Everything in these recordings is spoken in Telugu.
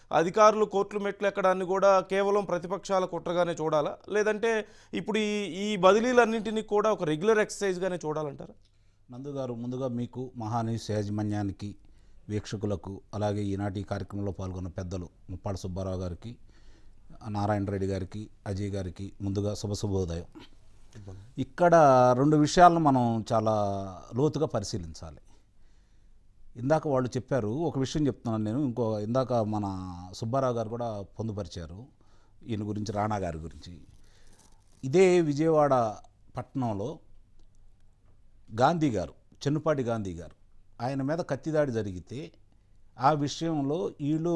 అధికారులు కోర్టులు మెట్లు ఎక్కడాన్ని కూడా కేవలం ప్రతిపక్షాల కుట్రగానే చూడాలా లేదంటే ఇప్పుడు ఈ ఈ బదిలీలన్నింటినీ కూడా ఒక రెగ్యులర్ ఎక్సర్సైజ్గానే చూడాలంటారా నందు గారు ముందుగా మీకు మహానీస్ యాజమాన్యానికి వీక్షకులకు అలాగే ఈనాటి ఈ కార్యక్రమంలో పాల్గొన్న పెద్దలు ముప్పాడు సుబ్బారావు గారికి నారాయణ రెడ్డి గారికి అజయ్ గారికి ముందుగా శుభ శుభోదయం ఇక్కడ రెండు విషయాలను మనం చాలా లోతుగా పరిశీలించాలి ఇందాక వాళ్ళు చెప్పారు ఒక విషయం చెప్తున్నాను నేను ఇంకో ఇందాక మన సుబ్బారావు గారు కూడా పొందుపరిచారు ఈయన గురించి రాణా గారి గురించి ఇదే విజయవాడ పట్టణంలో గాంధీ గారు చెన్నుపాటి గాంధీ గారు ఆయన మీద కత్తిదాడి జరిగితే ఆ విషయంలో వీళ్ళు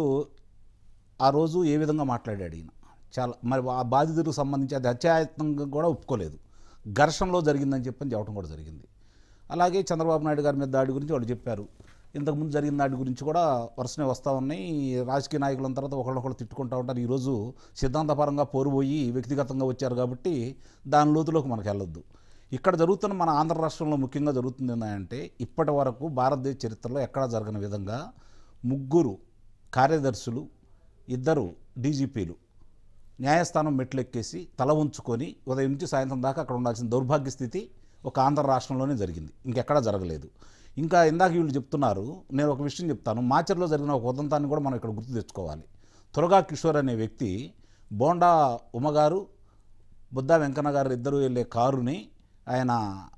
ఆ రోజు ఏ విధంగా మాట్లాడాడు ఈయన చాలా మరి ఆ బాధితులకు సంబంధించి అది హత్యాయత్నంగా కూడా ఒప్పుకోలేదు ఘర్షణలో జరిగిందని చెప్పని చెప్పడం కూడా జరిగింది అలాగే చంద్రబాబు నాయుడు గారి మీద దాడి గురించి వాళ్ళు చెప్పారు ఇంతకుముందు జరిగిన దాడి గురించి కూడా వరుసనే వస్తూ ఉన్నాయి రాజకీయ నాయకుల తర్వాత ఒకళ్ళొకళ్ళు తిట్టుకుంటూ ఉంటారు ఈరోజు సిద్ధాంతపరంగా పోరుపోయి వ్యక్తిగతంగా వచ్చారు కాబట్టి దాని లోతులోకి మనకు వెళ్ళొద్దు ఇక్కడ జరుగుతున్న మన ఆంధ్ర రాష్ట్రంలో ముఖ్యంగా జరుగుతుంది ఏంటంటే ఇప్పటి వరకు భారతదేశ చరిత్రలో ఎక్కడా జరగని విధంగా ముగ్గురు కార్యదర్శులు ఇద్దరు డీజీపీలు న్యాయస్థానం మెట్లెక్కేసి తల ఉంచుకొని ఉదయం నుంచి సాయంత్రం దాకా అక్కడ ఉండాల్సిన దౌర్భాగ్య స్థితి ఒక ఆంధ్ర రాష్ట్రంలోనే జరిగింది ఇంకెక్కడా జరగలేదు ఇంకా ఇందాక వీళ్ళు చెప్తున్నారు నేను ఒక విషయం చెప్తాను మాచర్లో జరిగిన ఒక ఉదంతాన్ని కూడా మనం ఇక్కడ గుర్తు తెచ్చుకోవాలి త్వరగా కిషోర్ అనే వ్యక్తి బోండా ఉమ్మగారు బుద్ధా వెంకన్న గారు ఇద్దరు వెళ్ళే కారుని ఆయన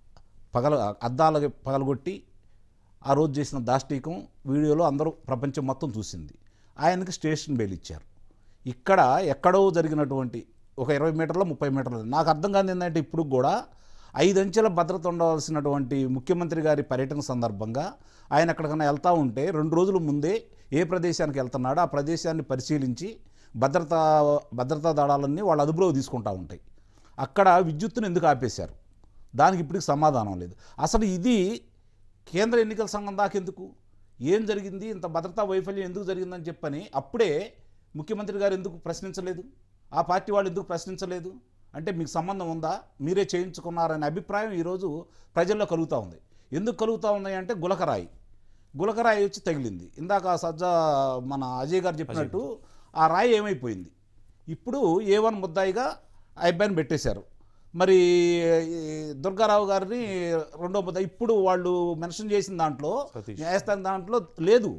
పగల అద్దాలకి పగలగొట్టి ఆ రోజు చేసిన దాష్టీకం వీడియోలో అందరూ ప్రపంచం మొత్తం చూసింది ఆయనకి స్టేషన్ బెయిల్ ఇచ్చారు ఇక్కడ ఎక్కడో జరిగినటువంటి ఒక ఇరవై మీటర్ల ముప్పై మీటర్ల నాకు అర్థం కాదు ఏంటంటే ఇప్పుడు కూడా ఐదంచెల భద్రత ఉండవలసినటువంటి ముఖ్యమంత్రి గారి పర్యటన సందర్భంగా ఆయన ఎక్కడికైనా వెళ్తూ ఉంటే రెండు రోజుల ముందే ఏ ప్రదేశానికి వెళ్తున్నాడో ఆ ప్రదేశాన్ని పరిశీలించి భద్రతా భద్రతా దళాలన్నీ వాళ్ళ అదుపులో తీసుకుంటూ ఉంటాయి అక్కడ విద్యుత్తును ఎందుకు ఆపేశారు దానికి ఇప్పటికి సమాధానం లేదు అసలు ఇది కేంద్ర ఎన్నికల సంఘం దాకెందుకు ఏం జరిగింది ఇంత భద్రతా వైఫల్యం ఎందుకు జరిగిందని చెప్పని అప్పుడే ముఖ్యమంత్రి గారు ఎందుకు ప్రశ్నించలేదు ఆ పార్టీ వాళ్ళు ఎందుకు ప్రశ్నించలేదు అంటే మీకు సంబంధం ఉందా మీరే చేయించుకున్నారనే అభిప్రాయం ఈరోజు ప్రజల్లో కలుగుతూ ఉంది ఎందుకు కలుగుతూ ఉంది అంటే గులకరాయి గులకరాయి వచ్చి తగిలింది ఇందాక సజ్జ మన అజయ్ గారు చెప్పినట్టు ఆ రాయి ఏమైపోయింది ఇప్పుడు ఏ వన్ ముద్దాయిగా ఆ అబ్బాయిని పెట్టేశారు మరి ఈ దుర్గారావు గారిని రెండో ముద్ద ఇప్పుడు వాళ్ళు మెన్షన్ చేసిన దాంట్లో సతీష్. న్యాయస్థానం దాంట్లో లేదు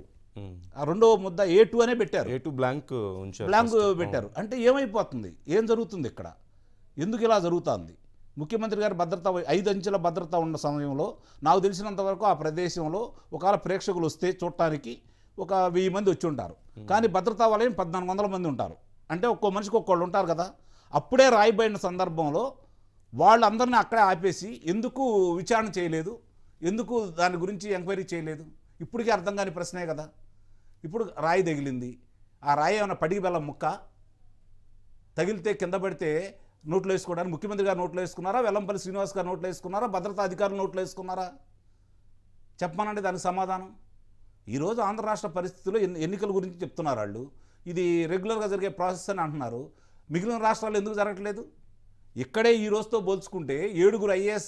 ఆ రెండో ముద్ద ఏ టూ అనే పెట్టారు ఏ టు బ్లాంక్ ఉంచారు బ్లాంక్ first. పెట్టారు అంటే ఏమైపోతుంది ఏం జరుగుతుంది ఇక్కడ ఎందుకు ఇలా జరుగుతుంది ముఖ్యమంత్రి గారి భద్రత ఐదు అంచెల భద్రత ఉన్న సమయంలో నాకు తెలిసినంత వరకు ఆ ప్రదేశంలో ఒకవేళ ప్రేక్షకులు వస్తే చూడటానికి ఒక వెయ్యి మంది వచ్చి ఉంటారు కానీ భద్రతా వలయం పద్నాలుగు వందల మంది ఉంటారు అంటే ఒక్కో మనిషికి ఒక్కళ్ళు ఉంటారు కదా అప్పుడే రాయిబడిన సందర్భంలో వాళ్ళందరినీ అక్కడే ఆపేసి ఎందుకు విచారణ చేయలేదు ఎందుకు దాని గురించి ఎంక్వైరీ చేయలేదు ఇప్పటికీ అర్థం కాని ప్రశ్నే కదా ఇప్పుడు రాయి తగిలింది ఆ రాయి ఏమైనా పడిగి బెల్లం ముక్క తగిలితే కింద పడితే నోట్లో వేసుకోవడానికి ముఖ్యమంత్రి గారు నోట్లో వేసుకున్నారా వెల్లంపల్లి శ్రీనివాస్ గారు నోట్లో వేసుకున్నారా భద్రతా అధికారులు నోట్లో వేసుకున్నారా చెప్పమనండి దానికి సమాధానం ఈరోజు ఆంధ్ర రాష్ట్ర పరిస్థితుల్లో ఎన్ని ఎన్నికల గురించి చెప్తున్నారు వాళ్ళు ఇది రెగ్యులర్గా జరిగే ప్రాసెస్ అని అంటున్నారు మిగిలిన రాష్ట్రాలు ఎందుకు జరగట్లేదు ఇక్కడే ఈ రోజుతో పోల్చుకుంటే ఏడుగురు ఐఏఎస్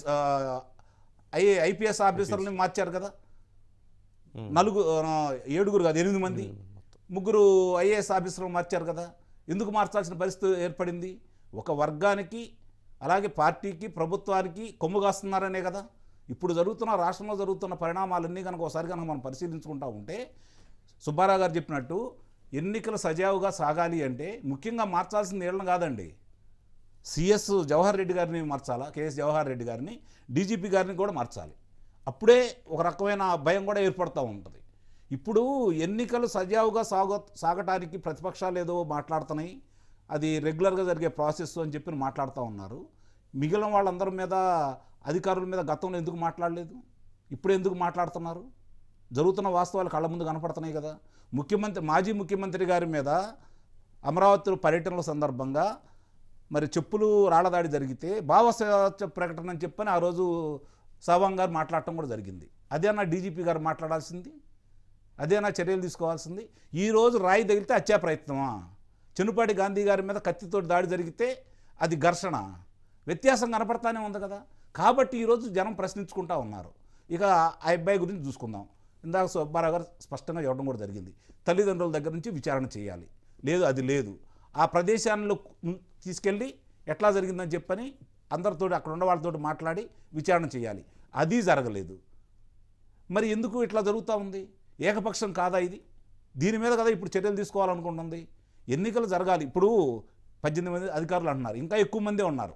ఐఏ ఐపీఎస్ ఆఫీసర్లని మార్చారు కదా నలుగురు ఏడుగురు కాదు ఎనిమిది మంది ముగ్గురు ఐఏఎస్ ఆఫీసర్లు మార్చారు కదా ఎందుకు మార్చాల్సిన పరిస్థితి ఏర్పడింది ఒక వర్గానికి అలాగే పార్టీకి ప్రభుత్వానికి కొమ్ము కాస్తున్నారనే కదా ఇప్పుడు జరుగుతున్న రాష్ట్రంలో జరుగుతున్న పరిణామాలన్నీ కనుక ఒకసారి కనుక మనం పరిశీలించుకుంటా ఉంటే సుబ్బారావు గారు చెప్పినట్టు ఎన్నికలు సజావుగా సాగాలి అంటే ముఖ్యంగా మార్చాల్సింది ఏళ్ళని కాదండి సిఎస్ జవహర్ రెడ్డి గారిని మార్చాలా కేఎస్ జవహర్ రెడ్డి గారిని డీజీపీ గారిని కూడా మార్చాలి అప్పుడే ఒక రకమైన భయం కూడా ఏర్పడుతూ ఉంటుంది ఇప్పుడు ఎన్నికలు సజావుగా సాగ సాగటానికి ప్రతిపక్షాలు ఏదో మాట్లాడుతున్నాయి అది రెగ్యులర్గా జరిగే ప్రాసెస్ అని చెప్పి మాట్లాడుతూ ఉన్నారు మిగిలిన వాళ్ళందరి మీద అధికారుల మీద గతంలో ఎందుకు మాట్లాడలేదు ఇప్పుడు ఎందుకు మాట్లాడుతున్నారు జరుగుతున్న వాస్తవాలు కళ్ళ ముందు కనపడుతున్నాయి కదా ముఖ్యమంత్రి మాజీ ముఖ్యమంత్రి గారి మీద అమరావతి పర్యటనల సందర్భంగా మరి చెప్పులు రాళ్ళదాడి జరిగితే భావస్వచ్ఛ ప్రకటన అని చెప్పని ఆ రోజు సవాంగ్ గారు మాట్లాడటం కూడా జరిగింది అదేనా డీజీపీ గారు మాట్లాడాల్సింది అదేనా చర్యలు తీసుకోవాల్సింది ఈరోజు రాయి తగిలితే హత్యా ప్రయత్నమా చెన్నుపాటి గాంధీ గారి మీద కత్తితో దాడి జరిగితే అది ఘర్షణ వ్యత్యాసం కనపడతానే ఉంది కదా కాబట్టి ఈరోజు జనం ప్రశ్నించుకుంటా ఉన్నారు ఇక ఆ అబ్బాయి గురించి చూసుకుందాం ఇందాక సుబ్బారావు గారు స్పష్టంగా ఇవ్వడం కూడా జరిగింది తల్లిదండ్రుల దగ్గర నుంచి విచారణ చేయాలి లేదు అది లేదు ఆ ప్రదేశాల్లో ఉం- తీసుకెళ్ళి ఎట్లా జరిగిందని చెప్పని అందరితో అక్కడ ఉన్న వాళ్ళతో మాట్లాడి విచారణ చేయాలి అది జరగలేదు మరి ఎందుకు ఇట్లా జరుగుతూ ఉంది ఏకపక్షం కాదా ఇది దీని మీద కదా ఇప్పుడు చర్యలు తీసుకోవాలనుకుంటుంది ఎన్నికలు జరగాలి ఇప్పుడు పద్దెనిమిది మంది అధికారులు అంటున్నారు ఇంకా ఎక్కువ మందే ఉన్నారు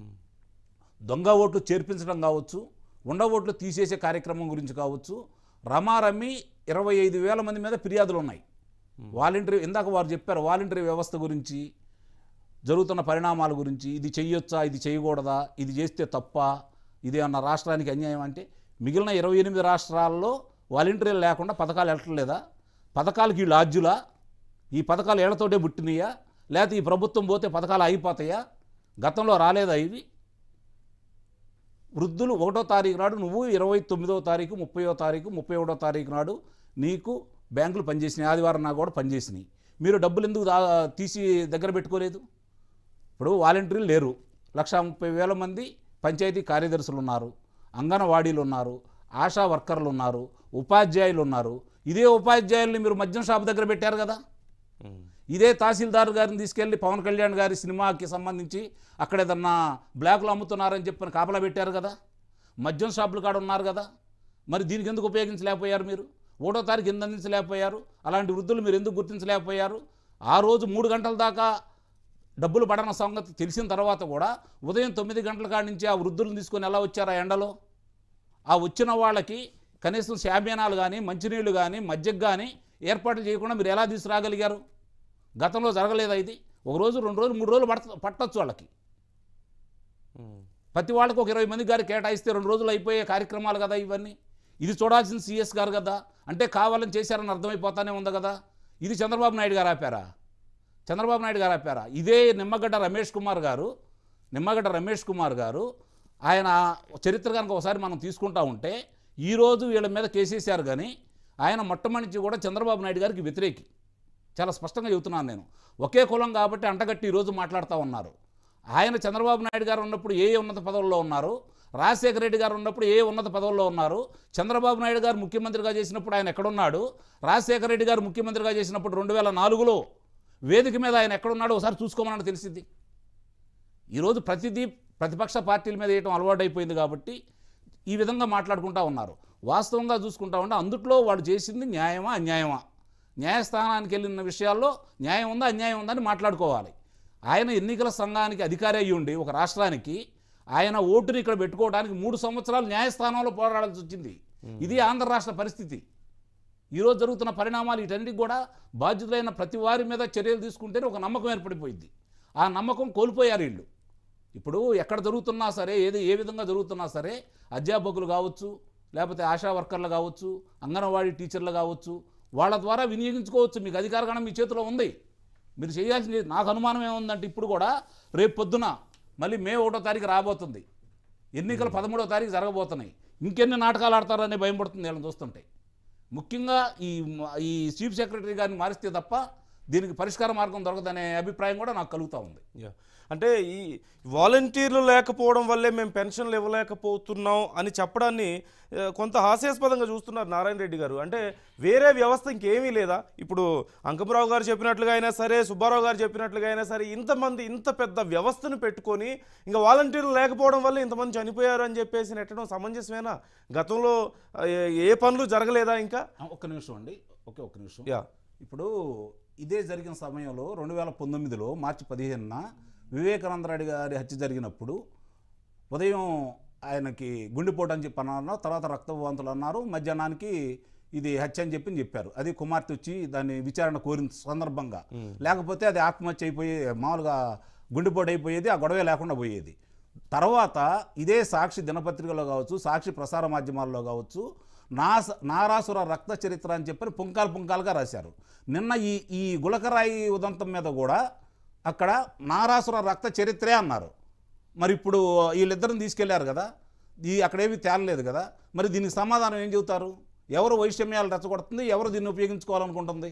దొంగ ఓట్లు చేర్పించడం కావచ్చు ఉండ ఓట్లు తీసేసే కార్యక్రమం గురించి కావచ్చు రమారమ్మి ఇరవై ఐదు వేల మంది మీద ఫిర్యాదులు ఉన్నాయి వాలంటరీ ఇందాక వారు చెప్పారు వాలంటరీ వ్యవస్థ గురించి జరుగుతున్న పరిణామాల గురించి ఇది చెయ్యొచ్చా ఇది చేయకూడదా ఇది చేస్తే తప్ప ఇది అన్న రాష్ట్రానికి అన్యాయం అంటే మిగిలిన ఇరవై ఎనిమిది రాష్ట్రాల్లో వాలంటీర్లు లేకుండా పథకాలు వెళ్ళట్లేదా పథకాలకి వీళ్ళు ఆద్యులా ఈ పథకాలు ఏళ్లతోటే పుట్టినయా లేకపోతే ఈ ప్రభుత్వం పోతే పథకాలు అయిపోతాయా గతంలో రాలేదా ఇవి వృద్ధులు ఒకటో తారీఖు నాడు నువ్వు ఇరవై తొమ్మిదో తారీఖు ముప్పయో తారీఖు ముప్పై ఒకటో తారీఖు నాడు నీకు బ్యాంకులు పనిచేసినాయి ఆదివారం నా కూడా పనిచేసినాయి మీరు డబ్బులు ఎందుకు దా తీసి దగ్గర పెట్టుకోలేదు ఇప్పుడు వాలంటీర్లు లేరు లక్ష ముప్పై వేల మంది పంచాయతీ కార్యదర్శులు ఉన్నారు అంగన్వాడీలు ఉన్నారు ఆశా వర్కర్లు ఉన్నారు ఉపాధ్యాయులు ఉన్నారు ఇదే ఉపాధ్యాయుల్ని మీరు మద్యం షాప్ దగ్గర పెట్టారు కదా ఇదే తహసీల్దార్ గారిని తీసుకెళ్లి పవన్ కళ్యాణ్ గారి సినిమాకి సంబంధించి అక్కడ ఏదన్నా బ్లాక్లో అమ్ముతున్నారని చెప్పని కాపలా పెట్టారు కదా మద్యం షాపులు కాడ ఉన్నారు కదా మరి దీనికి ఎందుకు ఉపయోగించలేకపోయారు మీరు ఒకటో తారీఖు ఎందుకు అందించలేకపోయారు అలాంటి వృద్ధులు మీరు ఎందుకు గుర్తించలేకపోయారు ఆ రోజు మూడు గంటల దాకా డబ్బులు పడన సంగతి తెలిసిన తర్వాత కూడా ఉదయం తొమ్మిది గంటల కాడి నుంచి ఆ వృద్ధులను తీసుకొని ఎలా వచ్చారు ఆ ఎండలో ఆ వచ్చిన వాళ్ళకి కనీసం శామ్యానాలు కానీ మంచినీళ్ళు కానీ మజ్జిగ కానీ ఏర్పాట్లు చేయకుండా మీరు ఎలా తీసుకురాగలిగారు గతంలో జరగలేదా ఇది ఒక రోజు రెండు రోజులు మూడు రోజులు పడత పట్టచ్చు వాళ్ళకి ప్రతి వాళ్ళకి ఒక ఇరవై మంది గారు కేటాయిస్తే రెండు రోజులు అయిపోయే కార్యక్రమాలు కదా ఇవన్నీ ఇది చూడాల్సిన సీఎస్ గారు కదా అంటే కావాలని చేశారని అర్థమైపోతానే ఉంది కదా ఇది చంద్రబాబు నాయుడు గారు ఆపారా చంద్రబాబు నాయుడు గారు ఆపారా ఇదే నిమ్మగడ్డ రమేష్ కుమార్ గారు నిమ్మగడ్డ రమేష్ కుమార్ గారు ఆయన చరిత్ర కనుక ఒకసారి మనం తీసుకుంటా ఉంటే ఈరోజు వీళ్ళ మీద కేసేశారు కానీ ఆయన మొట్టమొదటి కూడా చంద్రబాబు నాయుడు గారికి వ్యతిరేకి చాలా స్పష్టంగా చెబుతున్నాను నేను ఒకే కులం కాబట్టి అంటగట్టి ఈరోజు మాట్లాడుతూ ఉన్నారు ఆయన చంద్రబాబు నాయుడు గారు ఉన్నప్పుడు ఏ ఉన్నత పదవుల్లో ఉన్నారు రాజశేఖర రెడ్డి గారు ఉన్నప్పుడు ఏ ఉన్నత పదవుల్లో ఉన్నారు చంద్రబాబు నాయుడు గారు ముఖ్యమంత్రిగా చేసినప్పుడు ఆయన ఎక్కడున్నాడు రాజశేఖర రెడ్డి గారు ముఖ్యమంత్రిగా చేసినప్పుడు రెండు వేల నాలుగులో వేదిక మీద ఆయన ఎక్కడున్నాడో ఒకసారి చూసుకోమని తెలిసింది ఈరోజు ప్రతిదీ ప్రతిపక్ష పార్టీల మీద వేయటం అలవాటైపోయింది కాబట్టి ఈ విధంగా మాట్లాడుకుంటా ఉన్నారు వాస్తవంగా చూసుకుంటా ఉంటే అందుట్లో వాడు చేసింది న్యాయమా అన్యాయమా న్యాయస్థానానికి వెళ్ళిన విషయాల్లో న్యాయం ఉందా అన్యాయం ఉందా అని మాట్లాడుకోవాలి ఆయన ఎన్నికల సంఘానికి అధికారి అయ్యి ఉండి ఒక రాష్ట్రానికి ఆయన ఓటుని ఇక్కడ పెట్టుకోవడానికి మూడు సంవత్సరాలు న్యాయస్థానంలో పోరాడాల్సి వచ్చింది ఇది ఆంధ్ర రాష్ట్ర పరిస్థితి ఈరోజు జరుగుతున్న పరిణామాలు వీటన్నిటికి కూడా బాధ్యులైన ప్రతి వారి మీద చర్యలు తీసుకుంటేనే ఒక నమ్మకం ఏర్పడిపోయింది ఆ నమ్మకం కోల్పోయారు వీళ్ళు ఇప్పుడు ఎక్కడ జరుగుతున్నా సరే ఏది ఏ విధంగా జరుగుతున్నా సరే అధ్యాపకులు కావచ్చు లేకపోతే ఆశా వర్కర్లు కావచ్చు అంగన్వాడీ టీచర్లు కావచ్చు వాళ్ళ ద్వారా వినియోగించుకోవచ్చు మీకు అధికారగణం మీ చేతిలో ఉంది మీరు చేయాల్సింది నాకు అనుమానం ఏముందంటే ఇప్పుడు కూడా రేపు పొద్దున మళ్ళీ మే ఒకటో తారీఖు రాబోతుంది ఎన్నికలు పదమూడో తారీఖు జరగబోతున్నాయి ఇంకెన్ని నాటకాలు ఆడతారని భయం పడుతుంది వీళ్ళని చూస్తుంటే ముఖ్యంగా ఈ ఈ చీఫ్ సెక్రటరీ గారిని మారిస్తే తప్ప దీనికి పరిష్కార మార్గం దొరకదనే అభిప్రాయం కూడా నాకు కలుగుతూ ఉంది యా. అంటే ఈ వాలంటీర్లు లేకపోవడం వల్లే మేము పెన్షన్లు ఇవ్వలేకపోతున్నాం అని చెప్పడాన్ని ఆ, కొంత హాస్యాస్పదంగా చూస్తున్నారు నారాయణ రెడ్డి గారు అంటే వేరే వ్యవస్థ ఇంకేమీ లేదా ఇప్పుడు అంకమరావు గారు చెప్పినట్లుగా అయినా సరే సుబ్బారావు గారు చెప్పినట్లుగా అయినా సరే ఇంతమంది ఇంత పెద్ద వ్యవస్థను పెట్టుకొని ఇంకా వాలంటీర్లు లేకపోవడం వల్ల ఇంతమంది చనిపోయారు అని చెప్పేసి నెట్టడం సమంజసమేనా గతంలో ఆ, ఏ- ఏ పనులు జరగలేదా ఇంకా ఆ, ఒక్క నిమిషం అండి ఒకే ఒక్క నిమిషం యా ఇప్పుడు ఇదే జరిగిన సమయంలో రెండు వేల పంతొమ్మిదిలో మార్చి పదిహేనున వివేకానంద రెడ్డి గారి హత్య జరిగినప్పుడు ఉదయం ఆయనకి గుండెపోటు అని చెప్పి అన్నారు తర్వాత రక్తవాంతులు అన్నారు మధ్యాహ్నానికి ఇది హత్య అని చెప్పి చెప్పారు అది కుమార్తె వచ్చి దాన్ని విచారణ కోరిన సందర్భంగా లేకపోతే అది ఆత్మహత్య అయిపోయే మామూలుగా గుండెపోటు అయిపోయేది ఆ గొడవే లేకుండా పోయేది తర్వాత ఇదే సాక్షి దినపత్రికలో కావచ్చు సాక్షి ప్రసార మాధ్యమాల్లో కావచ్చు నా నారాసుర రక్త చరిత్ర అని చెప్పని పుంకాలు పుంకాలుగా రాశారు నిన్న ఈ ఈ గులకరాయి ఉదంతం మీద కూడా అక్కడ నారాసుర రక్త చరిత్రే అన్నారు మరి ఇప్పుడు వీళ్ళిద్దరిని తీసుకెళ్లారు కదా ఈ అక్కడేమీ తేలలేదు కదా మరి దీనికి సమాధానం ఏం చెబుతారు ఎవరు వైషమ్యాలు రెచ్చగొడుతుంది ఎవరు దీన్ని ఉపయోగించుకోవాలనుకుంటుంది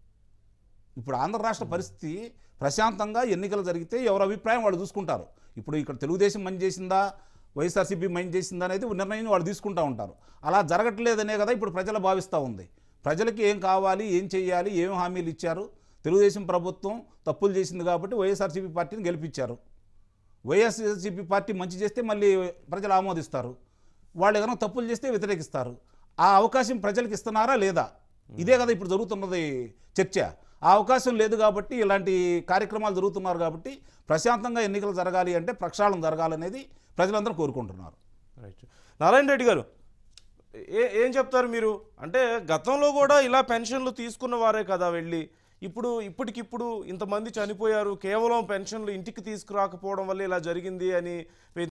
ఇప్పుడు ఆంధ్ర రాష్ట్ర పరిస్థితి ప్రశాంతంగా ఎన్నికలు జరిగితే ఎవరి అభిప్రాయం వాళ్ళు చూసుకుంటారు ఇప్పుడు ఇక్కడ తెలుగుదేశం మంచి చేసిందా వైఎస్ఆర్సీపీ మంచి చేసిందా అనేది నిర్ణయం వాళ్ళు తీసుకుంటూ ఉంటారు అలా జరగట్లేదనే కదా ఇప్పుడు ప్రజలు భావిస్తూ ఉంది ప్రజలకి ఏం కావాలి ఏం చేయాలి ఏం హామీలు ఇచ్చారు తెలుగుదేశం ప్రభుత్వం తప్పులు చేసింది కాబట్టి వైఎస్ఆర్సీపీ పార్టీని గెలిపించారు వైఎస్ఆర్సీపీ పార్టీ మంచి చేస్తే మళ్ళీ ప్రజలు ఆమోదిస్తారు వాళ్ళు ఏదైనా తప్పులు చేస్తే వ్యతిరేకిస్తారు ఆ అవకాశం ప్రజలకు ఇస్తున్నారా లేదా ఇదే కదా ఇప్పుడు జరుగుతున్నది చర్చ ఆ అవకాశం లేదు కాబట్టి ఇలాంటి కార్యక్రమాలు జరుగుతున్నారు కాబట్టి ప్రశాంతంగా ఎన్నికలు జరగాలి అంటే ప్రక్షాళన జరగాలనేది ప్రజలందరూ కోరుకుంటున్నారు రైట్ నారాయణ రెడ్డి గారు ఏ ఏం చెప్తారు మీరు అంటే గతంలో కూడా ఇలా పెన్షన్లు తీసుకున్న వారే కదా వెళ్ళి ఇప్పుడు ఇప్పటికిప్పుడు ఇంతమంది చనిపోయారు కేవలం పెన్షన్లు ఇంటికి తీసుకురాకపోవడం వల్ల ఇలా జరిగింది అని